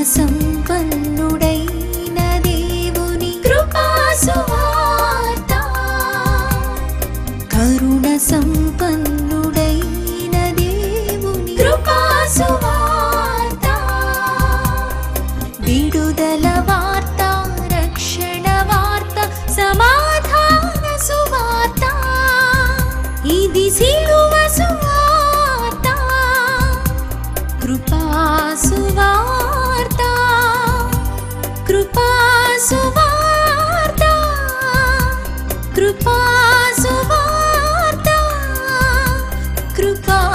సంపన్నుడైన దేవుని కృపా సువార్త కరుణ సంపన్నుడైన దేవుని కృపా సువార్త విడుదల వార్త రక్షణ వార్త సమాధాన సువార్త ఇది సిలువ సువార్త కృపా సువార్త కృపా సువార్త కృపా సువార్త కృపా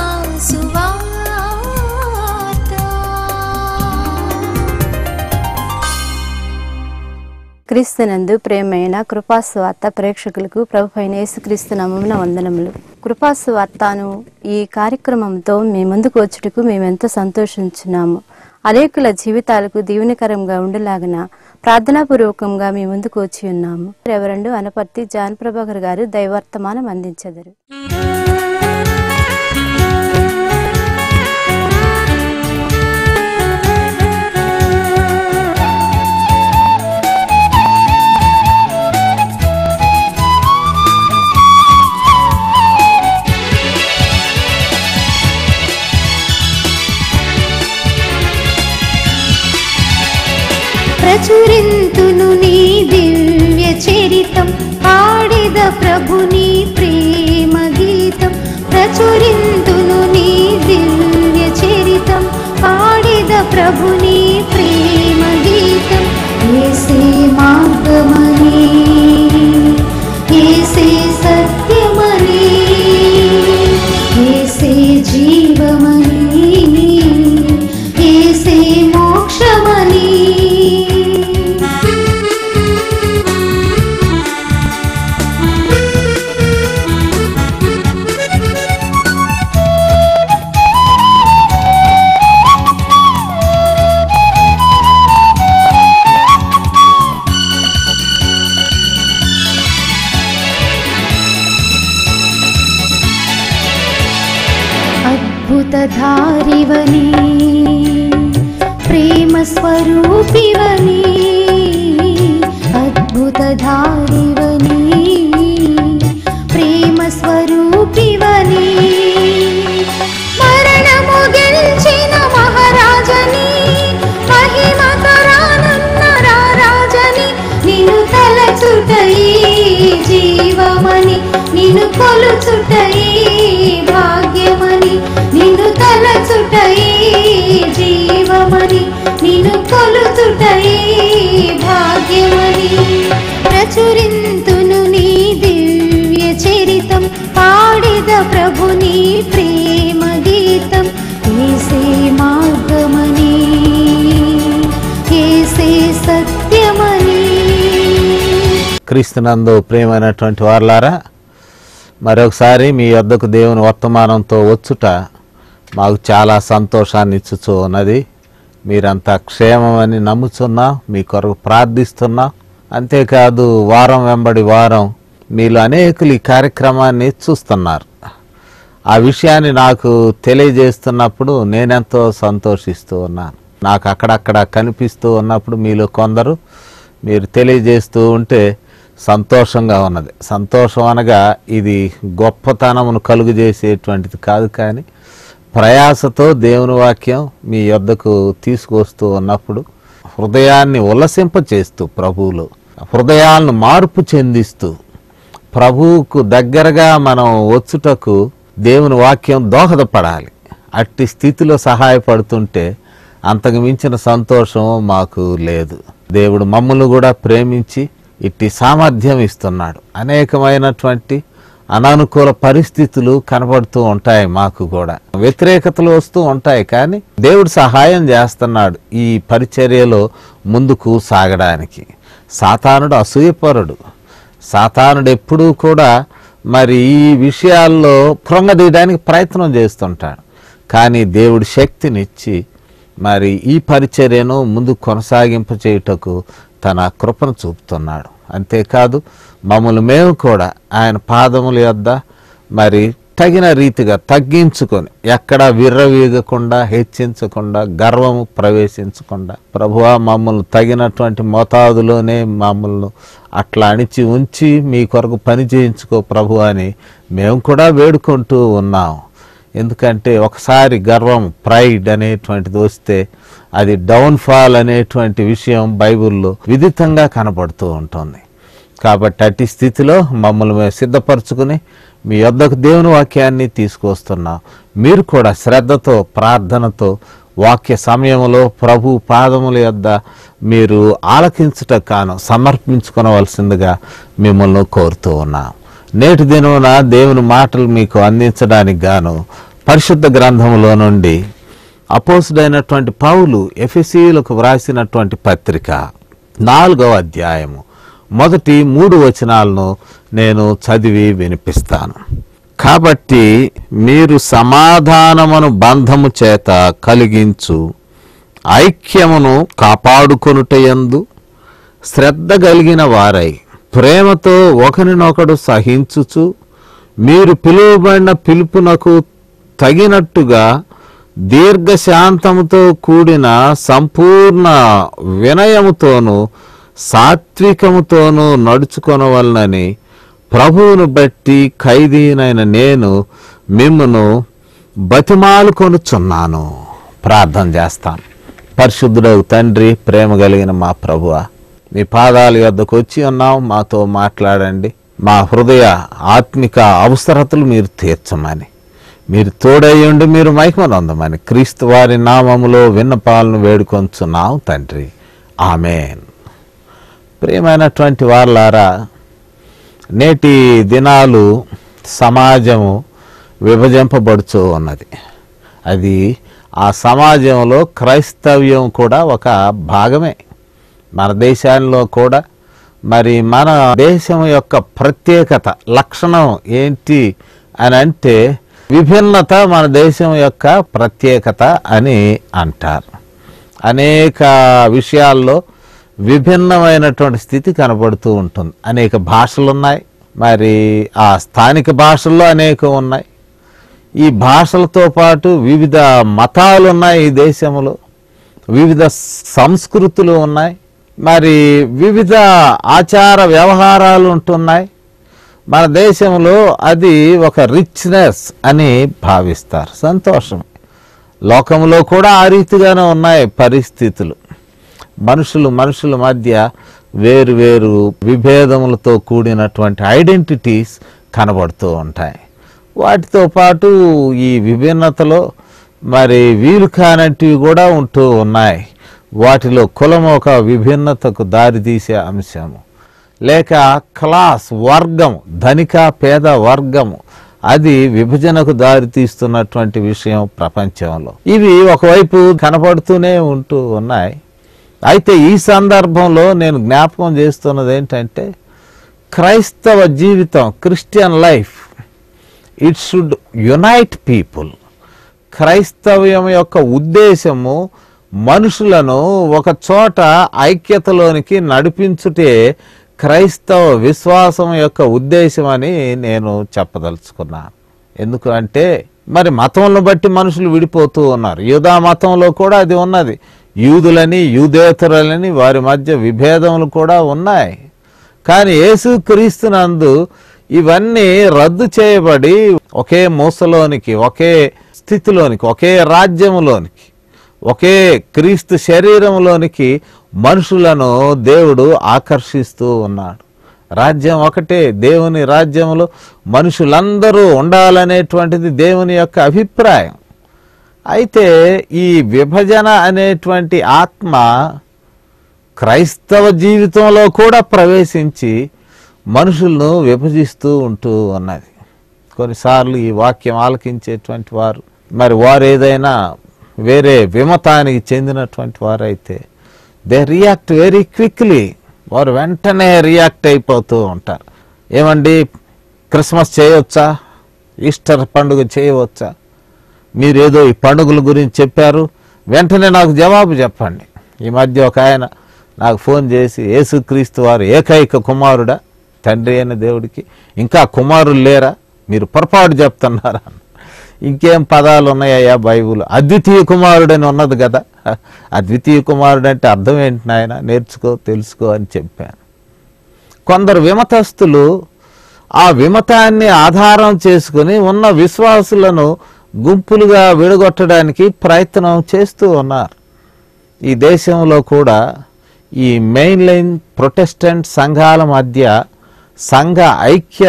సువార్త క్రీస్తునందు ప్రేమైన కృపాసువార్త ప్రేక్షకులకు ప్రభు అయిన యేసుక్రీస్తు నామమున వందనములు కృపాసువార్తను ఈ కార్యక్రమంతో మీ ముందుకు వచ్చుటకు మేమెంతో సంతోషించున్నాము అనేకుల జీవితాలకు దీవెనకరంగా ఉండలాగన ప్రార్థనాపూర్వకంగా మీ ముందుకు వచ్చి ఉన్నాము రెవరెండు అనపర్తి జాన్ ప్రభాకర్ గారు దైవర్తమానం అందించెదరు ప్రచురింతును నీ దివ్య చరితం పాడిద ప్రభుని ప్రేమ గీతం ప్రచురింతును నీ దివ్య చరితం పాడిద ప్రభుని ప్రేమ గీతం ఏసే మార్గమని ఏసే సత్యమని ఏసే జీవమని ఏసే మోక్షమని అద్భుతధారివని ప్రేమ స్వరూపివని అద్భుతధారివని ప్రేమ స్వరూపివని మరణము గెలిచిన మహారాజని మహిమతో రానున్న రారాజని నిన్ను తలచుటయి జీవమని నిన్ను కొలుచుటయి భాగ్యమని నిన్ను తలచుటయి జీవమని నిన్ను కొలుచుటయి భాగ్యమని ప్రచురింతును నీ దివ్య చరితం పాడిద ప్రభుని ప్రేమ గీతం ఏసే మార్గమని ఏసే సత్యమని క్రీస్తునందు ప్రియమైనటువంటి వారలారా మరొకసారి మీ వద్దకు దేవుని వర్తమానంతో వచ్చుట మాకు చాలా సంతోషాన్ని ఇచ్చుచూ ఉన్నది మీరంతా క్షేమమని నమ్ముచున్నా మీ కొరకు ప్రార్థిస్తున్నా అంతేకాదు వారం వెంబడి వారం మీలో అనేకులు ఈ కార్యక్రమాన్ని చూస్తున్నారు ఆ విషయాన్ని నాకు తెలియజేస్తున్నప్పుడు నేనెంతో సంతోషిస్తూ ఉన్నాను నాకు అక్కడక్కడ కనిపిస్తూ ఉన్నప్పుడు మీలో కొందరు మీరు తెలియజేస్తూ ఉంటే సంతోషంగా ఉన్నది సంతోషం అనగా ఇది గొప్పతనమును కలుగు చేసేటువంటిది కాదు కానీ ప్రయాసతో దేవుని వాక్యం మీ యొద్దకు తీసుకొస్తూ ఉన్నప్పుడు హృదయాన్ని ఉల్లసింపచేస్తూ ప్రభువులు హృదయాలను మార్పు చెందిస్తూ ప్రభువుకు దగ్గరగా మనం వచ్చుటకు దేవుని వాక్యం దోహదపడాలి అట్టి స్థితిలో సహాయపడుతుంటే అంతకు మించిన సంతోషం మాకు లేదు దేవుడు మమ్మల్ని కూడా ప్రేమించి ఇట్టి సామర్థ్యం ఇస్తున్నాడు అనేకమైనటువంటి అనానుకూల పరిస్థితులు కనబడుతూ ఉంటాయి మాకు కూడా వ్యతిరేకతలు వస్తూ ఉంటాయి కానీ దేవుడు సహాయం చేస్తున్నాడు ఈ పరిచర్యలో ముందుకు సాగడానికి సాతానుడు అసూయపరుడు సాతానుడు ఎప్పుడూ కూడా మరి ఈ విషయాల్లో కృంగదీయడానికి ప్రయత్నం చేస్తుంటాడు కానీ దేవుడు శక్తినిచ్చి మరి ఈ పరిచర్యను ముందు కొనసాగింప చేయుటకు తన కృపను చూపుతున్నాడు అంతేకాదు మమ్మల్ని మేము కూడా ఆయన పాదముల యొద్ద మరి తగిన రీతిగా తగ్గించుకొని ఎక్కడ విర్రవీగకుండా హెచ్చించకుండా గర్వము ప్రవేశించకుండా ప్రభువా మమ్మల్ని తగినటువంటి మోతాదులోనే మమ్మల్ని అట్లా అణిచి ఉంచి మీ కొరకు పని చేయించుకో ప్రభు అని మేము కూడా వేడుకుంటూ ఉన్నాం ఎందుకంటే ఒకసారి గర్వం ప్రైడ్ అనేటువంటిది వస్తే అది డౌన్ఫాల్ అనేటువంటి విషయం బైబిల్లో విదితంగా కనబడుతూ ఉంటుంది కాబట్టి అట్టి స్థితిలో మమ్మల్ని మేము సిద్ధపరచుకుని మీ యొద్దకు దేవుని వాక్యాన్ని తీసుకొస్తున్నాం మీరు కూడా శ్రద్ధతో ప్రార్థనతో వాక్య సమయంలో ప్రభు పాదముల యొద్ద మీరు ఆలకించుట కాను సమర్పించుకొనవలసిందిగా మిమ్మల్ని కోరుతూ ఉన్నాం నేటి దినమున దేవుని మాటలు మీకు అందించడానికి గాను పరిశుద్ధ గ్రంథములో నుండి అపోసుడైనటువంటి పౌలు ఎఫెసీలకు వ్రాసినటువంటి పత్రిక నాలుగవ అధ్యాయము మొదటి మూడు వచనాలను నేను చదివి వినిపిస్తాను కాబట్టి మీరు సమాధానమును బంధము చేత కలిగించు ఐక్యమును కాపాడుకొనుటయందు శ్రద్ధ కలిగిన వారై ప్రేమతో ఒకరినొకడు సహించుచు మీరు పిలువబడిన పిలుపునకు తగినట్టుగా దీర్ఘశాంతముతో కూడిన సంపూర్ణ వినయముతోనూ సాత్వికముతోనూ నడుచుకొనవలనని ప్రభువును బట్టి ఖైదీనైన నేను మిమ్మను బతిమాలు కొనుచున్నాను ప్రార్థన చేస్తాను పరిశుద్ధుడవు తండ్రి ప్రేమ కలిగిన మా ప్రభువ మీ పాదాల యొద్దకు వచ్చి ఉన్నాం మాతో మాట్లాడండి మా హృదయ ఆత్మిక అవసరతలు మీరు తీర్చమని మీరు తోడయ్యుండి మీరు మైకమనందమని క్రీస్తు వారి నామములో విన్నపాలను వేడుకొంచున్నాం తండ్రి ఆమెన్ ప్రియమైనటువంటి వాళ్ళారా నేటి దినాలు సమాజము విభజింపబడుతూ ఉన్నది అది ఆ సమాజంలో క్రైస్తవ్యం కూడా ఒక భాగమే మన దేశాల్లో కూడా మరి మన దేశం యొక్క ప్రత్యేకత లక్షణం ఏంటి అని అంటే విభిన్నత మన దేశం యొక్క ప్రత్యేకత అని అంటారు అనేక విషయాల్లో విభిన్నమైనటువంటి స్థితి కనబడుతూ ఉంటుంది అనేక భాషలు ఉన్నాయి మరి ఆ స్థానిక భాషల్లో అనేకం ఉన్నాయి ఈ భాషలతో పాటు వివిధ మతాలు ఉన్నాయి ఈ దేశంలో వివిధ సంస్కృతులు ఉన్నాయి మరి వివిధ ఆచార వ్యవహారాలు ఉంటున్నాయి మన దేశంలో అది ఒక రిచ్నెస్ అని భావిస్తారు సంతోషం లోకంలో కూడా ఆ రీతిగానే ఉన్నాయి పరిస్థితులు మనుషులు మనుషుల మధ్య వేరు వేరు విభేదములతో కూడినటువంటి ఐడెంటిటీస్ కనబడుతూ ఉంటాయి వాటితో పాటు ఈ విభిన్నతలో మరి వీలు కానటివి కూడా ఉంటూ ఉన్నాయి వాటిలో కులం ఒక విభిన్నతకు దారితీసే అంశము లేక క్లాస్ వర్గం ధనిక పేద వర్గము అది విభజనకు దారితీస్తున్నటువంటి విషయం ప్రపంచంలో ఇవి ఒకవైపు కనపడుతూనే ఉంటూ ఉన్నాయి అయితే ఈ సందర్భంలో నేను జ్ఞాపకం చేస్తున్నది ఏంటంటే క్రైస్తవ జీవితం Christian life it should unite people క్రైస్తవ్యం యొక్క ఉద్దేశము మనుషులను ఒక చోట ఐక్యతలోనికి నడిపించుటే క్రైస్తవ విశ్వాసం యొక్క ఉద్దేశం అని నేను చెప్పదలుచుకున్నాను ఎందుకు అంటే మరి మతంలో బట్టి మనుషులు విడిపోతూ ఉన్నారు యూదా మతంలో కూడా అది ఉన్నది యూదులని యూదేతరులని వారి మధ్య విభేదములు కూడా ఉన్నాయి కానీ యేసు క్రీస్తునందు ఇవన్నీ రద్దు చేయబడి ఒకే మూసలోనికి ఒకే స్థితిలోనికి ఒకే రాజ్యములోనికి ఒకే క్రీస్తు శరీరంలోనికి మనుషులను దేవుడు ఆకర్షిస్తూ ఉన్నాడు రాజ్యం ఒకటే దేవుని రాజ్యంలో మనుషులందరూ ఉండాలనేటువంటిది దేవుని యొక్క అభిప్రాయం అయితే ఈ విభజన అనేటువంటి ఆత్మ క్రైస్తవ జీవితంలో కూడా ప్రవేశించి మనుషులను విభజిస్తూ ఉంటూ ఉన్నది కొన్నిసార్లు ఈ వాక్యం ఆలకించేటువంటి వారు మరి వారు ఏదైనా వేరే విమతానికి చెందినటువంటి వారైతే దే రియాక్ట్ వెరీ క్విక్లీ వారు వెంటనే రియాక్ట్ అయిపోతూ ఉంటారు ఏమండి క్రిస్మస్ చేయవచ్చా ఈస్టర్ పండుగ చేయవచ్చా మీరేదో ఈ పండుగల గురించి చెప్పారు వెంటనే నాకు జవాబు చెప్పండి ఈ మధ్య ఒక ఆయన నాకు ఫోన్ చేసి యేసుక్రీస్తు వారు ఏకైక కుమారుడా తండ్రి అయిన దేవుడికి ఇంకా కుమారులు లేరా మీరు పొరపాటు చెప్తున్నారా ఇంకేం పదాలు ఉన్నాయా బైబుల్ అద్వితీయ కుమారుడు అని ఉన్నది కదా అద్వితీయ కుమారుడు అంటే అర్థం ఏంటి నాయన నేర్చుకో తెలుసుకో అని చెప్పాను కొందరు విమతస్తులు ఆ విమతాన్ని ఆధారం చేసుకుని ఉన్న విశ్వాసులను గుంపులుగా విడగొట్టడానికి ప్రయత్నం చేస్తూ ఉన్నారు ఈ దేశంలో కూడా ఈ మెయిన్ లైన్ ప్రొటెస్టెంట్ సంఘాల మధ్య సంఘ ఐక్య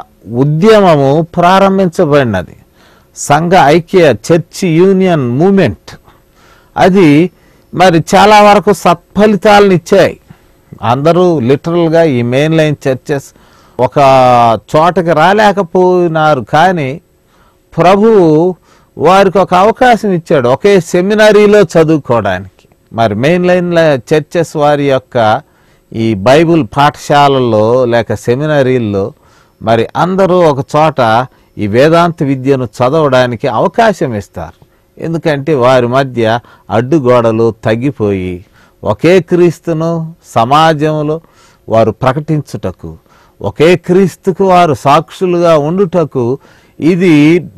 ఉద్యమము ప్రారంభించబడినది సంఘ ఐక్య చర్చ్ యూనియన్ మూమెంట్ అది మరి చాలా వరకు సత్ఫలితాలను ఇచ్చాయి అందరూ లిటరల్గా ఈ మెయిన్ లైన్ చర్చెస్ ఒక చోటకి రాలేకపోయినారు కానీ ప్రభువు వారికి ఒక అవకాశం ఇచ్చాడు ఒకే సెమినరీలో చదువుకోవడానికి మరి మెయిన్ లైన్ చర్చెస్ వారి యొక్క ఈ బైబిల్ పాఠశాలల్లో లేక సెమినరీల్లో మరి అందరూ ఒక చోట ఈ వేదాంత విద్యను చదవడానికి అవకాశం ఇస్తారు ఎందుకంటే వారి మధ్య అడ్డుగోడలు తగ్గిపోయి ఒకే క్రీస్తును సమాజంలో వారు ప్రకటించుటకు ఒకే క్రీస్తుకు వారు సాక్షులుగా ఉండుటకు ఇది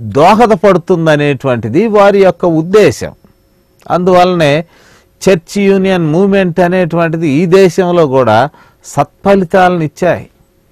దోహదపడుతుందనేటువంటిది వారి యొక్క ఉద్దేశం అందువల్లనే చర్చ్ యూనియన్ మూమెంట్ అనేటువంటిది ఈ దేశంలో కూడా సత్ఫలితాలను ఇచ్చాయి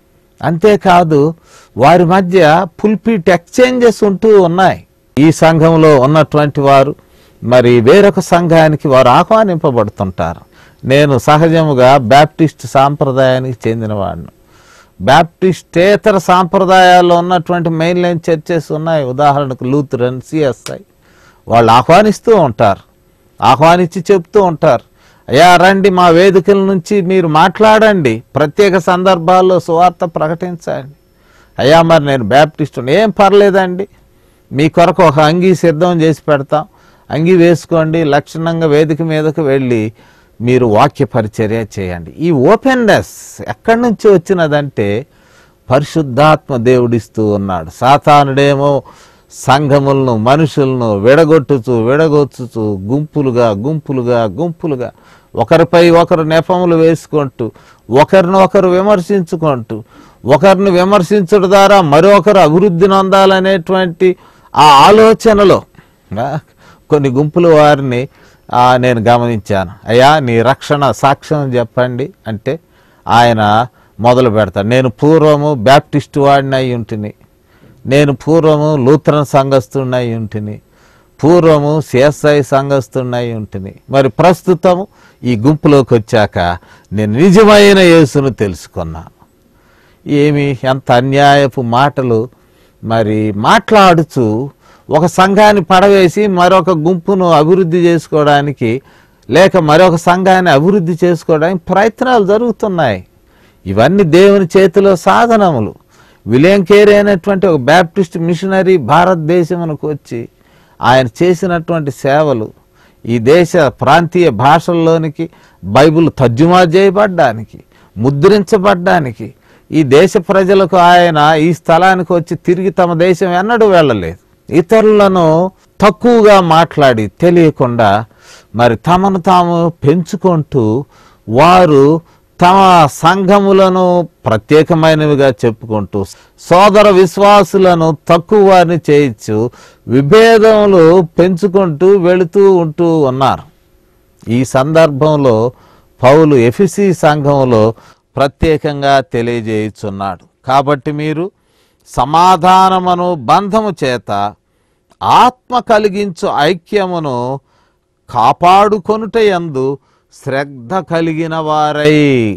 అంతేకాదు వారి మధ్య పుల్పిట్ ఎక్స్చేంజెస్ ఉంటూ ఉన్నాయి ఈ సంఘంలో ఉన్నటువంటి వారు మరి వేరొక సంఘానికి వారు ఆహ్వానింపబడుతుంటారు నేను సహజముగా బ్యాప్టిస్ట్ సాంప్రదాయానికి చెందినవాడిని బ్యాప్టిస్టేతర సాంప్రదాయాల్లో ఉన్నటువంటి మెయిన్ లైన్ చర్చెస్ ఉన్నాయి ఉదాహరణకు లూథరన్ సిఎస్ఐ వాళ్ళు ఆహ్వానిస్తూ ఉంటారు ఆహ్వానించి చెప్తూ ఉంటారు అయ్యా రండి మా వేదికల నుంచి మీరు మాట్లాడండి ప్రత్యేక సందర్భాల్లో సువార్త ప్రకటించండి అయ్యా మరి నేను బ్యాప్టిస్ట్ ఏం పర్లేదండి మీ కొరకు ఒక అంగీ సిద్ధం చేసి పెడతాం అంగీ వేసుకోండి లక్షణంగా వేదిక మీదకు వెళ్ళి మీరు వాక్య పరిచర్య చేయండి ఈ ఓపెన్నెస్ ఎక్కడి నుంచి వచ్చినదంటే పరిశుద్ధాత్మ దేవుడిస్తూ ఉన్నాడు సాతానుడేమో సంఘములను మనుషులను విడగొట్టుచు విడగొచ్చుచు గుంపులుగా గుంపులుగా గుంపులుగా ఒకరిపై ఒకరు నెపములు వేసుకుంటూ ఒకరిని ఒకరు విమర్శించుకుంటూ ఒకరిని విమర్శించడం ద్వారా మరొకరు అభివృద్ధి నొందాలనేటువంటి ఆ ఆలోచనలో ఆ, కొన్ని గుంపుల వారిని ఆ, నేను గమనించాను అయ్యా నీ రక్షణ సాక్ష్యం చెప్పండి అంటే ఆయన మొదలు పెడతాడు నేను పూర్వము బ్యాప్టిస్ట్ వాడిని అయి ఉంటిని నేను పూర్వము లూథరన్ సంఘస్థుడిని అయి ఉంటిని పూర్వము సిఎస్ఐ సంఘస్థుడిని అయి ఉంటిని మరి ప్రస్తుతం ఈ గుంపులోకి వచ్చాక నేను నిజమైన యేసును తెలుసుకున్నాను ఏమి ఎంత అన్యాయపు మాటలు మరి మాట్లాడుచు ఒక సంఘాన్ని పడవేసి మరొక గుంపును అభివృద్ధి చేసుకోవడానికి లేక మరొక సంఘాన్ని అభివృద్ధి చేసుకోవడానికి ప్రయత్నాలు జరుగుతున్నాయి ఇవన్నీ దేవుని చేతిలో సాధనములు విలియం కేరీ అయినటువంటి ఒక బ్యాప్టిస్ట్ మిషనరీ భారతదేశమునకు వచ్చి ఆయన చేసినటువంటి సేవలు ఈ దేశ ప్రాంతీయ భాషల్లోనికి బైబిల్ తర్జుమా చేయబడ్డానికి ముద్రించబడ్డానికి ఈ దేశ ప్రజలకు ఆయన ఈ స్థలానికి వచ్చి తిరిగి తమ దేశం ఎన్నడూ వెళ్ళలేదు ఇతరులను తక్కువగా మాట్లాడి తెలియకుండా మరి తమను తాము పెంచుకుంటూ వారు తమ సంఘములను ప్రత్యేకమైనవిగా చెప్పుకుంటూ సోదర విశ్వాసులను తక్కువ వారిని చేయొచ్చు విభేదములు పెంచుకుంటూ వెళుతూ ఉంటూ ఉన్నారు ఈ సందర్భంలో పౌలు ఎఫిసి సంఘంలో ప్రత్యేకంగా తెలియజేయుచున్నాడు కాబట్టి మీరు సమాధానమును బంధము చేత ఆత్మ కలిగించు ఐక్యమును కాపాడుకొనుట యందు శ్రద్ధ కలిగిన వారై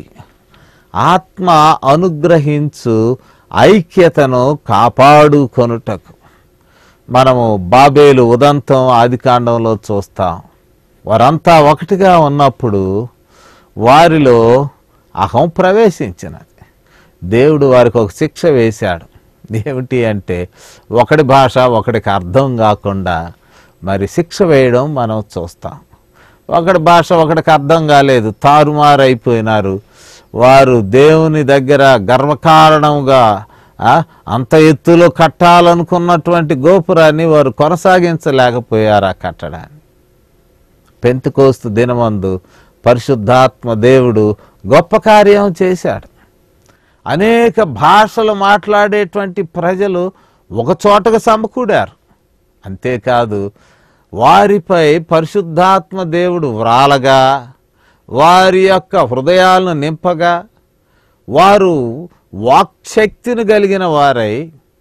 ఆత్మ అనుగ్రహించు ఐక్యతను కాపాడుకొనుటకు మనము బాబేలు ఉదంతం ఆదికాండంలో చూస్తాం వారంతా ఒకటిగా ఉన్నప్పుడు వారిలో అహం ప్రవేశించినది దేవుడు వారికి ఒక శిక్ష వేశాడు ఏమిటి అంటే ఒకటి భాష ఒకటికి అర్థం కాకుండా మరి శిక్ష వేయడం మనం చూస్తాం ఒకటి భాష ఒకటికి అర్థం కాలేదు తారుమారైపోయినారు వారు దేవుని దగ్గర గర్వకారణంగా ఆ, అంత ఎత్తులో కట్టాలనుకున్నటువంటి గోపురాన్ని వారు కొనసాగించలేకపోయారు ఆ కట్టడాన్ని పెంతుకోస్తు దినమందు పరిశుద్ధాత్మ దేవుడు గొప్ప కార్యం చేశాడు అనేక భాషలు మాట్లాడేటువంటి ప్రజలు ఒక చోటగా సమకూడారు అంతేకాదు వారిపై పరిశుద్ధాత్మ దేవుడు వ్రాలగా వారి యొక్క హృదయాలను నింపగా వారు వాక్శక్తిని కలిగిన వారై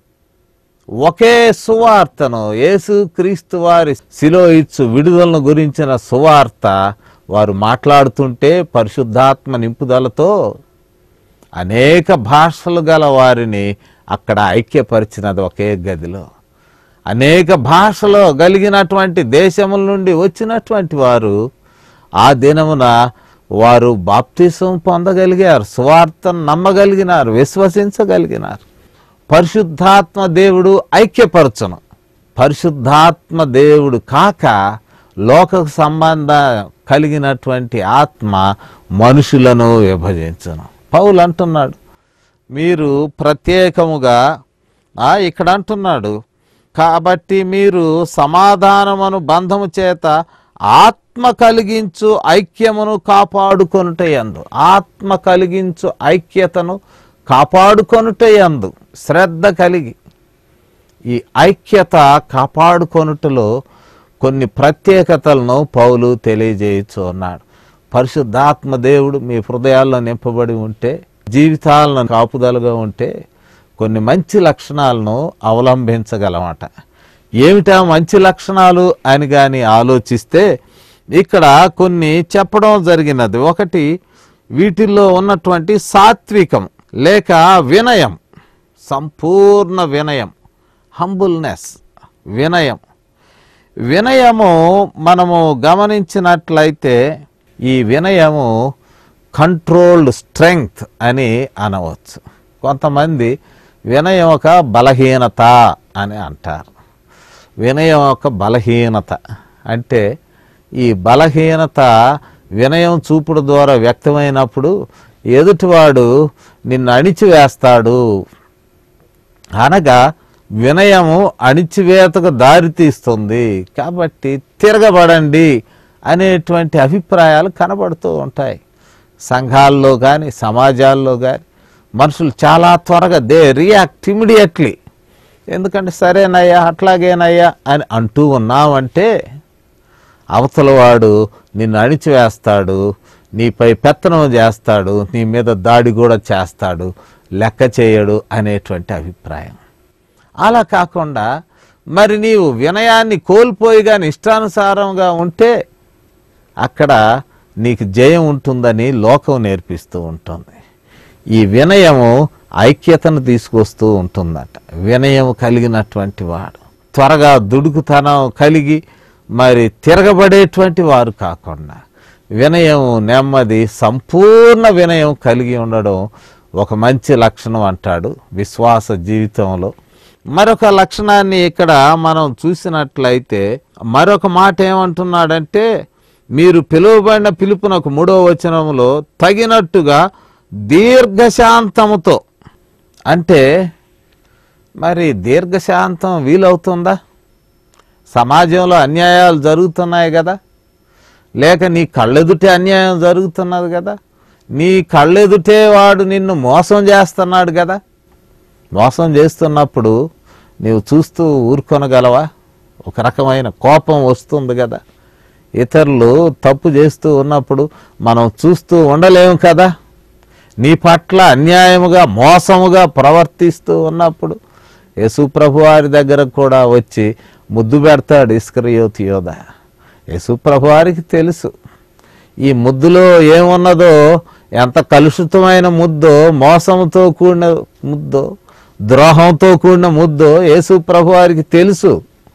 ఒకే సువార్తను యేసు క్రీస్తు వారి శిలో ఇచ్చు విడుదలను గురించిన సువార్త వారు మాట్లాడుతుంటే పరిశుద్ధాత్మ నింపుదలతో అనేక భాషలు గల వారిని అక్కడ ఐక్యపరిచినది ఒకే గదిలో అనేక భాషలో కలిగినటువంటి దేశముల నుండి వచ్చినటువంటి వారు ఆ దినమున వారు బాప్తిసం పొందగలిగారు సువార్తను నమ్మగలిగినారు విశ్వసించగలిగినారు పరిశుద్ధాత్మ దేవుడు ఐక్యపరచును పరిశుద్ధాత్మ దేవుడు కాక లోక సంబంధ కలిగినటువంటి ఆత్మ మనుషులను విభజించును పౌలు అంటున్నాడు మీరు ప్రత్యేకముగా ఆ, ఇక్కడ అంటున్నాడు కాబట్టి మీరు సమాధానమును బంధము చేత ఆత్మ కలిగించు ఐక్యమును కాపాడుకొనుటయందు ఆత్మ కలిగించు ఐక్యతను కాపాడుకొనుటయందు శ్రద్ధ కలిగి ఈ ఐక్యత కాపాడుకొనుటలో కొన్ని ప్రత్యేకతలను పౌలు తెలియజేయచ్చు అన్నాడు పరిశుద్ధాత్మ దేవుడు మీ హృదయాల్లో నింపబడి ఉంటే జీవితాలను కాపుదలుగా ఉంటే కొన్ని మంచి లక్షణాలను అవలంబించగలమట ఏమిటా మంచి లక్షణాలు అని కానీ ఆలోచిస్తే ఇక్కడ కొన్ని చెప్పడం జరిగినది ఒకటి వీటిల్లో ఉన్నటువంటి సాత్వికం లేక వినయం సంపూర్ణ వినయం హంబుల్నెస్ వినయం వినయము మనము గమనించినట్లయితే ఈ వినయము కంట్రోల్డ్ స్ట్రెంగ్త్ అని అనవచ్చు కొంతమంది వినయం ఒక బలహీనత అని అంటారు వినయం ఒక బలహీనత అంటే ఈ బలహీనత వినయం చూపుడు ద్వారా వ్యక్తమైనప్పుడు ఎదుటివాడు నిన్ను అణిచివేస్తాడు అనగా వినయము అణిచివేతకు దారితీస్తుంది కాబట్టి తిరగబడండి అనేటువంటి అభిప్రాయాలు కనబడుతూ ఉంటాయి సంఘాల్లో కానీ సమాజాల్లో కానీ మనుషులు చాలా త్వరగా దే రియాక్ట్ ఇమిడియట్లీ ఎందుకంటే సరేనయ్యా అట్లాగేనయ్యా అని అంటూ ఉన్నామంటే అవతల వాడు నిన్ను అణిచివేస్తాడు నీపై పెత్తనం చేస్తాడు నీ మీద దాడి కూడా చేస్తాడు లెక్క చేయడు అనేటువంటి అభిప్రాయం అలా కాకుండా మరి నీవు వినయాన్ని కోల్పోయి కానీ ఇష్టానుసారంగా ఉంటే అక్కడ నీకు జయం ఉంటుందని లోకం నేర్పిస్తూ ఉంటుంది ఈ వినయము ఐక్యతను తీసుకొస్తూ ఉంటుందట వినయం కలిగినటువంటి వాడు త్వరగా దుడుకుతనం కలిగి మరి తిరగబడేటువంటి వారు కాకుండా వినయం నెమ్మది సంపూర్ణ వినయం కలిగి ఉండడం ఒక మంచి లక్షణం అంటాడు విశ్వాస జీవితంలో మరొక లక్షణాన్ని ఇక్కడ మనం చూసినట్లయితే మరొక మాట ఏమంటున్నాడంటే మీరు పిలువబడిన పిలుపునకు మూడో వచనములో తగినట్టుగా దీర్ఘశాంతముతో అంటే మరి దీర్ఘశాంతం వీలవుతుందా సమాజంలో అన్యాయాలు జరుగుతున్నాయి కదా లేక నీ కళ్ళెదుటే అన్యాయం జరుగుతున్నది కదా నీ కళ్ళెదుటే వాడు నిన్ను మోసం చేస్తున్నాడు కదా మోసం చేస్తున్నప్పుడు నీవు చూస్తూ ఊరుకొనగలవా ఒక రకమైన కోపం వస్తుంది కదా ఇతరులు తప్పు చేస్తూ ఉన్నప్పుడు మనం చూస్తూ ఉండలేము కదా నీ పట్ల అన్యాయముగా మోసముగా ప్రవర్తిస్తూ ఉన్నప్పుడు యేసుప్రభు వారి దగ్గర కూడా వచ్చి ముద్దు పెడతాడు ఇస్కరియోతి యోధ యేసుప్రభు వారికి తెలుసు ఈ ముద్దులో ఏమున్నదో ఎంత కలుషితమైన ముద్దో మోసంతో కూడిన ముద్దో ద్రోహంతో కూడిన ముద్దో యేసు ప్రభు వారికి తెలుసు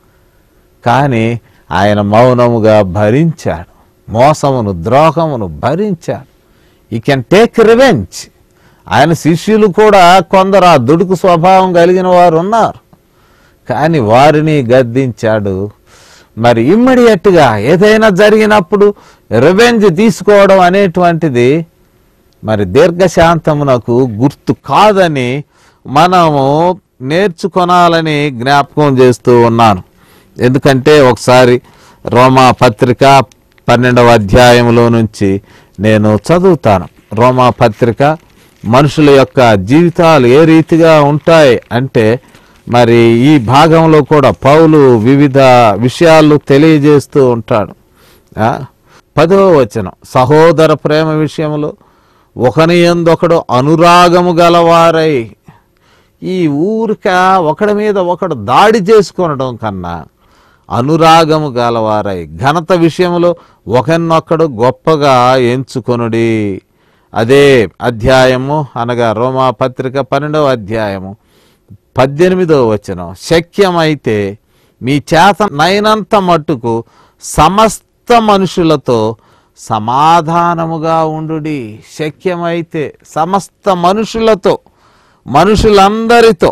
కానీ ఆయన మౌనముగా భరించాడు మోసమును ద్రోహమును భరించాడు ఈ కెన్ టేక్ రివెంజ్ ఆయన శిష్యులు కూడా కొందరు ఆ దుడుకు స్వభావం కలిగిన వారు ఉన్నారు కానీ వారిని గద్దించాడు మరి ఇమ్మడియట్గా ఏదైనా జరిగినప్పుడు రివెంజ్ తీసుకోవడం అనేటువంటిది మరి దీర్ఘశాంతమునకు గుర్తు కాదని మనము నేర్చుకొనాలని జ్ఞాపకం చేస్తూ ఉన్నాను ఎందుకంటే ఒకసారి రోమా పత్రిక పన్నెండవ అధ్యాయంలో నుంచి నేను చదువుతాను రోమా పత్రిక మనుషుల యొక్క జీవితాలు ఏ రీతిగా ఉంటాయి అంటే మరి ఈ భాగంలో కూడా పౌలు వివిధ విషయాలు తెలియజేస్తూ ఉంటాడు ఆ, పదవ వచనం సహోదర ప్రేమ విషయంలో ఒకని ఎందొకడు అనురాగము గలవారై ఈ ఊరిక ఒకడి మీద ఒకడు దాడి చేసుకొనడం కన్నా అనురాగము గలవారై ఘనత విషయంలో ఒకరినొక్కడు గొప్పగా ఎంచుకొనుడి అదే అధ్యాయము అనగా రోమా పత్రిక పన్నెండవ అధ్యాయము పద్దెనిమిదవ వచనం శక్యమైతే మీ చేత నైనంత మట్టుకు సమస్త మనుషులతో సమాధానముగా ఉండుడి శక్యమైతే సమస్త మనుషులతో మనుషులందరితో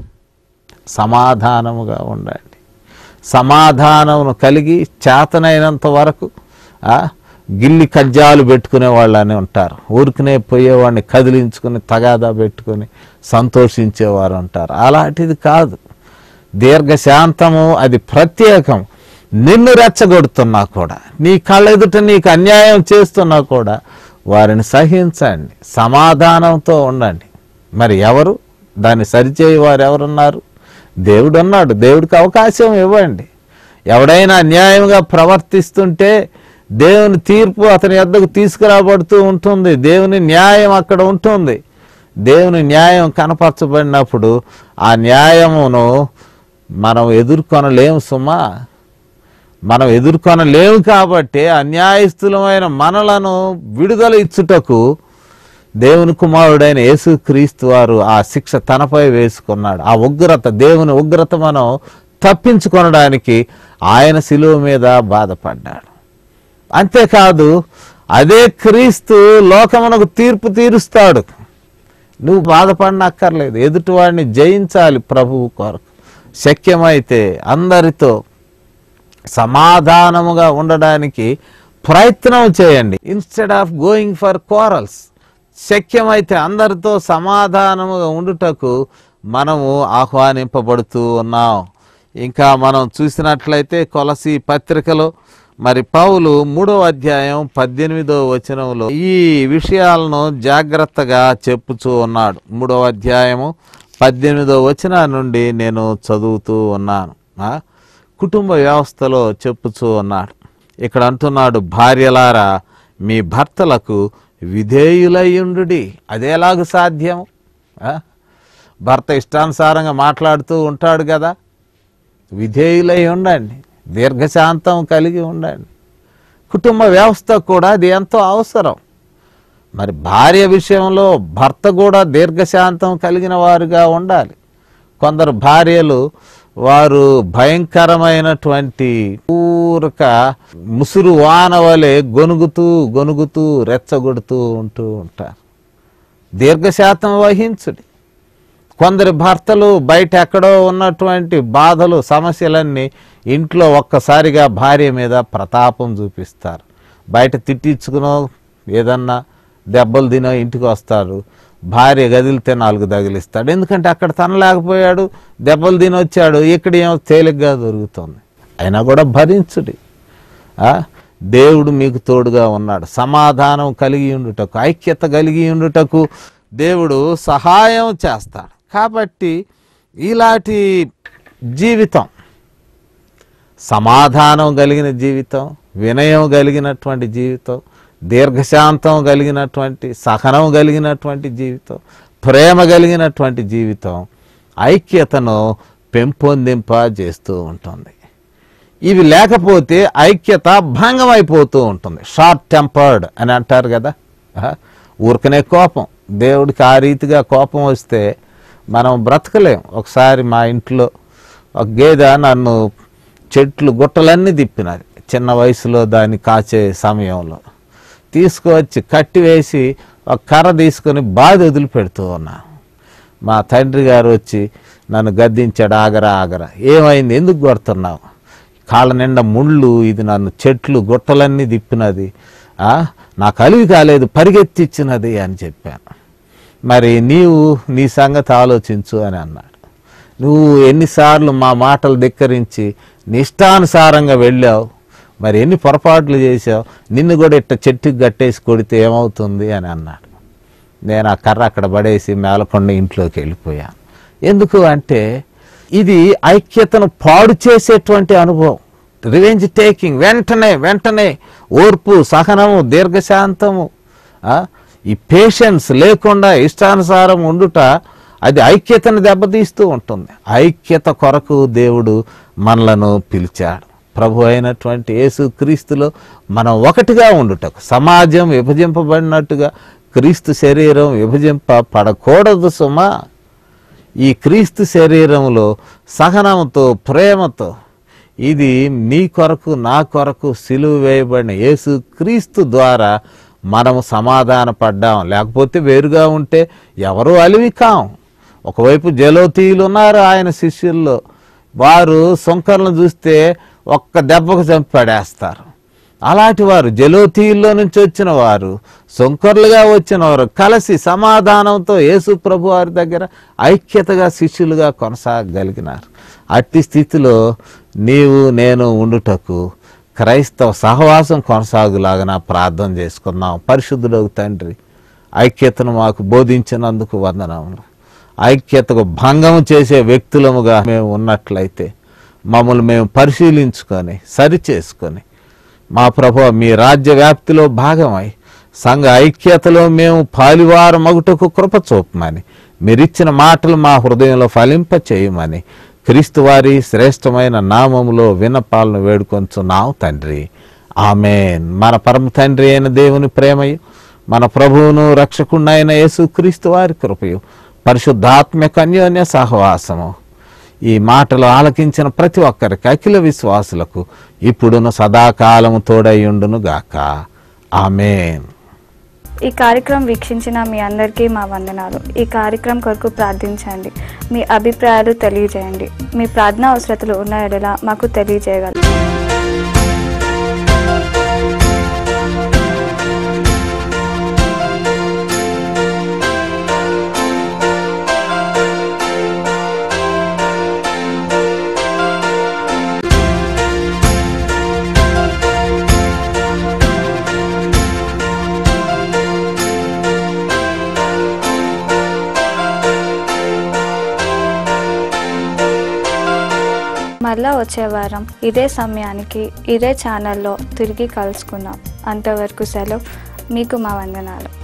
సమాధానముగా ఉండండి సమాధానమును కలిగి చేతనైనంత వరకు ఆ, గిల్లి కజ్జాలు పెట్టుకునే వాళ్ళని ఉంటారు ఊరికనే పోయేవాడిని కదిలించుకుని తగాదా పెట్టుకుని సంతోషించేవారు ఉంటారు అలాంటిది కాదు దీర్ఘశాంతము అది ప్రత్యేకం నిన్ను రెచ్చగొడుతున్నా కూడా నీ కళ్ళెదుట నీకు అన్యాయం చేస్తున్నా కూడా వారిని సహించండి సమాధానంతో ఉండండి మరి ఎవరు దాన్ని సరిచేయవారు ఎవరున్నారు దేవుడు ఉన్నాడు దేవుడికి అవకాశం ఇవ్వండి ఎవడైనా అన్యాయంగా ప్రవర్తిస్తుంటే దేవుని తీర్పు అతని యొద్దకు తీసుకురాబడుతూ ఉంటుంది దేవుని న్యాయం అక్కడ ఉంటుంది దేవుని న్యాయం కనపరచబడినప్పుడు ఆ న్యాయమును మనం ఎదుర్కొనలేము సుమా మనం ఎదుర్కొనలేము కాబట్టి అన్యాయస్థులమైన మనలను విడుదల ఇచ్చుటకు దేవుని కుమారుడైన యేసుక్రీస్తు వారు ఆ శిక్ష తనపై వేసుకున్నాడు ఆ ఉగ్రత దేవుని ఉగ్రత మనం తప్పించుకొనడానికి ఆయన శిలువ మీద బాధపడ్డాడు అంతేకాదు అదే క్రీస్తు లోకమునకు తీర్పు తీరుస్తాడు నువ్వు బాధపడనక్కర్లేదు ఎదుటివాడిని జయించాలి ప్రభువు కొరకు శక్యమైతే అందరితో సమాధానముగా ఉండడానికి ప్రయత్నం చేయండి instead of going for quarrels శక్యమైతే అందరితో సమాధానముగా ఉండుటకు మనము ఆహ్వానింపబడుతూ ఉన్నాం ఇంకా మనం చూసినట్లయితే కొలసి పత్రికలో మరి పౌలు మూడో అధ్యాయం పద్దెనిమిదో వచనంలో ఈ విషయాలను జాగ్రత్తగా చెప్పుచూ ఉన్నాడు మూడో అధ్యాయము పద్దెనిమిదో వచన నుండి నేను చదువుతూ ఉన్నాను ఆ? కుటుంబ వ్యవస్థలో చెప్పుచూ ఉన్నాడు ఇక్కడ అంటున్నాడు భార్యలారా మీ భర్తలకు విధేయులయ్యుండు అదేలాగు సాధ్యం ఆ? భర్త ఇష్టానుసారంగా మాట్లాడుతూ ఉంటాడు కదా విధేయులై ఉండండి దీర్ఘశాంతం కలిగి ఉండండి కుటుంబ వ్యవస్థ కూడా అది ఎంతో అవసరం మరి భార్య విషయంలో భర్త కూడా దీర్ఘశాంతం కలిగిన వారుగా ఉండాలి కొందరు భార్యలు వారు భయంకరమైనటువంటి ఊరక ముసురు వాన వలె గొనుగుతూ గొనుగుతూ రెచ్చగొడుతూ ఉంటూ ఉంటారు దీర్ఘశాతం వహించుడి కొందరి భర్తలు బయట ఎక్కడో ఉన్నటువంటి బాధలు సమస్యలన్నీ ఇంట్లో ఒక్కసారిగా భార్య మీద ప్రతాపం చూపిస్తారు బయట తిట్టించుకునో ఏదన్నా దెబ్బలు తినో ఇంటికి వస్తారు భార్య గదిలితే నాలుగు తగిలిస్తాడు ఎందుకంటే అక్కడ తనలేకపోయాడు దెబ్బలు తిని వచ్చాడు ఇక్కడ ఏమో తేలిగ్గా దొరుకుతుంది అయినా కూడా భరించుడి ఆ? దేవుడు మీకు తోడుగా ఉన్నాడు సమాధానం కలిగి ఉండుటకు ఐక్యత కలిగి ఉండుటకు దేవుడు సహాయం చేస్తాడు కాబట్టి ఇలాంటి జీవితం సమాధానం కలిగిన జీవితం వినయం కలిగినటువంటి జీవితం దీర్ఘశాంతం కలిగినటువంటి సహనం కలిగినటువంటి జీవితం ప్రేమ కలిగినటువంటి జీవితం ఐక్యతను పెంపొందింపజేస్తూ ఉంటుంది ఇవి లేకపోతే ఐక్యత భంగం అయిపోతూ ఉంటుంది షార్ట్ టెంపర్డ్ అని అంటారు కదా ఆ, ఊరికనే కోపం దేవుడికి ఆ రీతిగా కోపం వస్తే మనం బ్రతకలేం ఒకసారి మా ఇంట్లో ఒక గేదె నన్ను చెట్లు గుట్టలన్నీ తిప్పినది చిన్న వయసులో దాన్ని కాచే సమయంలో తీసుకువచ్చి కట్టివేసి ఒక కర్ర తీసుకొని బాధ వదిలిపెడుతూ ఉన్నాను మా తండ్రి గారు వచ్చి నన్ను గద్దించాడు ఆగరా ఆగరా ఏమైంది ఎందుకు కొడుతున్నావు కాళ్ళ నిండా ముళ్ళు ఇది నన్ను చెట్లు గుట్టలన్నీ తిప్పినది ఆ, నాకు అలివి కాలేదు పరిగెత్తిచ్చినది అని చెప్పాను మరి నీవు నీ సంగతి ఆలోచించు అని అన్నాడు నువ్వు ఎన్నిసార్లు మా మాటలు ధిక్కరించి నిష్టానుసారంగా వెళ్ళావు మరి ఎన్ని పొరపాట్లు చేసావు నిన్ను కూడా ఇట్ట చెట్టుకి కట్టేసి కొడితే ఏమవుతుంది అని అన్నాడు నేను ఆ కర్ర అక్కడ పడేసి మేలకొండ ఇంట్లోకి వెళ్ళిపోయాను ఎందుకు అంటే ఇది ఐక్యతను పాడు చేసేటువంటి అనుభవం రివెంజ్ టేకింగ్ వెంటనే వెంటనే ఓర్పు సహనము దీర్ఘశాంతము ఆ, ఈ పేషెన్స్ లేకుండా ఇష్టానుసారం ఉండుట అది ఐక్యతను దెబ్బతీస్తూ ఉంటుంది ఐక్యత కొరకు దేవుడు మనలను పిలిచాడు ప్రభు అయినటువంటి యేసు క్రీస్తులో మనం ఒకటిగా ఉండుటకు సమాజం విభజింపబడినట్టుగా క్రీస్తు శరీరం విభజింపబడకూడదు సుమా ఈ క్రీస్తు శరీరంలో సహనంతో ప్రేమతో ఇది నీ కొరకు నా కొరకు సిలువ వేయబడిన యేసు క్రీస్తు ద్వారా మనము సమాధాన పడ్డాం లేకపోతే వేరుగా ఉంటే ఎవరు అలివి కాం ఒకవైపు జలోతీయులు ఉన్నారు ఆయన శిష్యుల్లో వారు సొంకర్లను చూస్తే ఒక్క దెబ్బకు చంపి పడేస్తారు అలాంటి వారు జలోతీయుల్లో నుంచి వచ్చిన వారు సొంకర్లుగా వచ్చిన వారు కలిసి సమాధానంతో యేసు ప్రభు వారి దగ్గర ఐక్యతగా శిష్యులుగా కొనసాగలిగినారు అట్టి స్థితిలో నీవు నేను ఉండుటకు క్రైస్తవ సహవాసం కొనసాగులాగా ప్రార్థన చేసుకుందాం పరిశుద్ధుడవు తండ్రి ఐక్యతను మాకు బోధించినందుకు వందనములు ఐక్యతకు భంగం చేసే వ్యక్తులముగా మేము ఉన్నట్లయితే మమ్మల్ని మేము పరిశీలించుకొని సరిచేసుకొని మా ప్రభు మీ రాజ్య వ్యాప్తిలో భాగమై సంఘ ఐక్యతలో మేము పాలివారు మగుటకు కృప చూపమని మీరిచ్చిన మాటలు మా హృదయంలో ఫలింప చేయమని క్రీస్తు వారి శ్రేష్టమైన నామములో వినపాలను వేడుకొంచున్నాం తండ్రి ఆమెన్ మన పరమ తండ్రి అయిన దేవుని ప్రేమయు మన ప్రభువును రక్షకుణ్ణైన యేసు క్రీస్తు వారి కృపయు పరిశుద్ధాత్మక అన్యోన్య సహవాసము ఈ మాటలు ఆలకించిన ప్రతి ఒక్కరికి అఖిల విశ్వాసులకు ఇప్పుడును సదాకాలము తోడయ్యుండును గాక ఆమెన్ ఈ కార్యక్రమం వీక్షించిన మీ అందరికీ మా వందనాలు ఈ కార్యక్రమం కొరకు ప్రార్థించండి మీ అభిప్రాయాలు తెలియజేయండి మీ ప్రార్థనా అవసరతలు ఉన్న ఎడల మాకు తెలియజేయగలరు మళ్ళా వచ్చే వారం ఇదే సమయానికి ఇదే ఛానల్లో తిరిగి కలుసుకుందాం అంతవరకు సెలవు మీకు మా వందనాలు